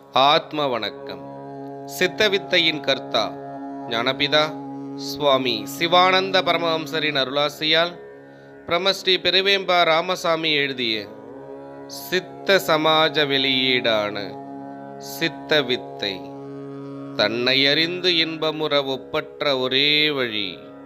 ஆத்ம வணக்கம் சித்தவித்தையின் கர்த்தா ஞானபிதா சுவாமி சிவானந்த பரமஹம்சரின் அருளாசியால் பிரமஸ்ரீ பெருவேம்பா ராமசாமி எழுதிய சித்த சமாஜ வெளியீடான சித்த வித்தை தன்னை அறிந்து இன்பமுற ஒப்பற்ற ஒரே வழி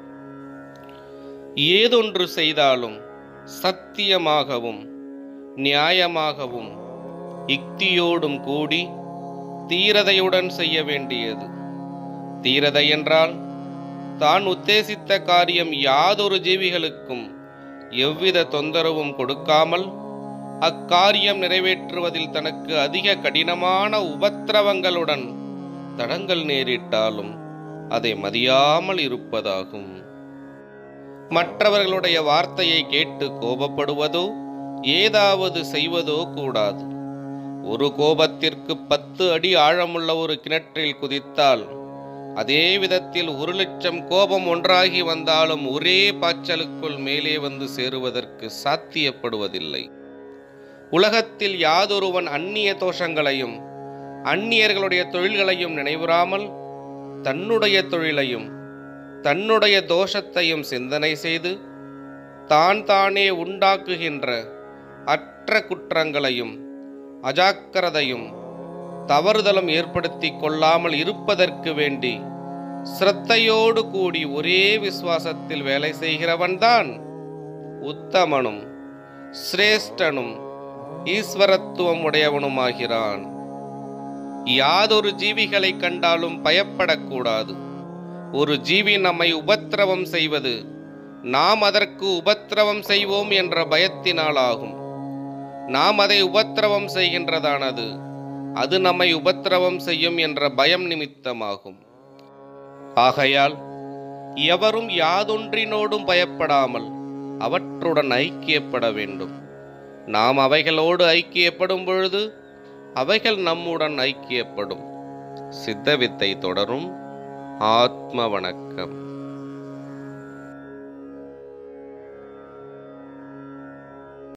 ஏதொன்று செய்தாலும் சத்தியமாகவும் நியாயமாகவும் யுக்தியோடும் கூடி தீரதையுடன் செய்ய வேண்டியது தீரதை என்றால் தான் உத்தேசித்த காரியம் யாதொரு ஜீவிகளுக்கும் எவ்வித தொந்தரவும் கொடுக்காமல் அக்காரியம் நிறைவேற்றுவதில் தனக்கு அதிக கடினமான உபத்திரவங்களுடன் தடங்கள் நேரிட்டாலும் அதை மதியாமல் இருப்பதாகும் மற்றவர்களுடைய வார்த்தையை கேட்டு கோபப்படுவதோ ஏதாவது செய்வதோ கூடாது ஒரு கோபத்திற்கு பத்து அடி ஆழமுள்ள ஒரு கிணற்றில் குதித்தால் அதே விதத்தில் ஒரு லட்சம் கோபம் ஒன்றாகி வந்தாலும் ஒரே பாய்ச்சலுக்குள் மேலே வந்து சேருவதற்கு சாத்தியப்படுவதில்லை உலகத்தில் யாதொருவன் அந்நிய தோஷங்களையும் அந்நியர்களுடைய தொழில்களையும் நினைவுறாமல் தன்னுடைய தொழிலையும் தன்னுடைய தோஷத்தையும் சிந்தனை செய்து தான் தானே உண்டாக்குகின்ற அற்ற குற்றங்களையும் அஜாக்கிரதையும் தவறுதலும் ஏற்படுத்தி கொள்ளாமல் இருப்பதற்கு வேண்டி சிரத்தையோடு கூடி ஒரே விசுவாசத்தில் வேலை செய்கிறவன்தான் உத்தமனும் சிரேஷ்டனும் ஈஸ்வரத்துவம் உடையவனுமாகிறான் யாதொரு ஜீவிகளை கண்டாலும் பயப்படக்கூடாது ஒரு ஜீவி நம்மை உபத்திரவம் செய்வது நாம் அதற்கு உபத்திரவம் செய்வோம் என்ற பயத்தினாலாகும் நாம் அதை உபத்திரவம் செய்கின்றதானது அது நம்மை உபத்திரவம் செய்யும் என்ற பயம் நிமித்தமாகும் ஆகையால் எவரும் யாதொன்றினோடும் பயப்படாமல் அவற்றுடன் ஐக்கியப்பட வேண்டும் நாம் அவைகளோடு ஐக்கியப்படும் பொழுது அவைகள் நம்முடன் ஐக்கியப்படும் சித்தவித்தை தொடரும் ஆத்ம வணக்கம்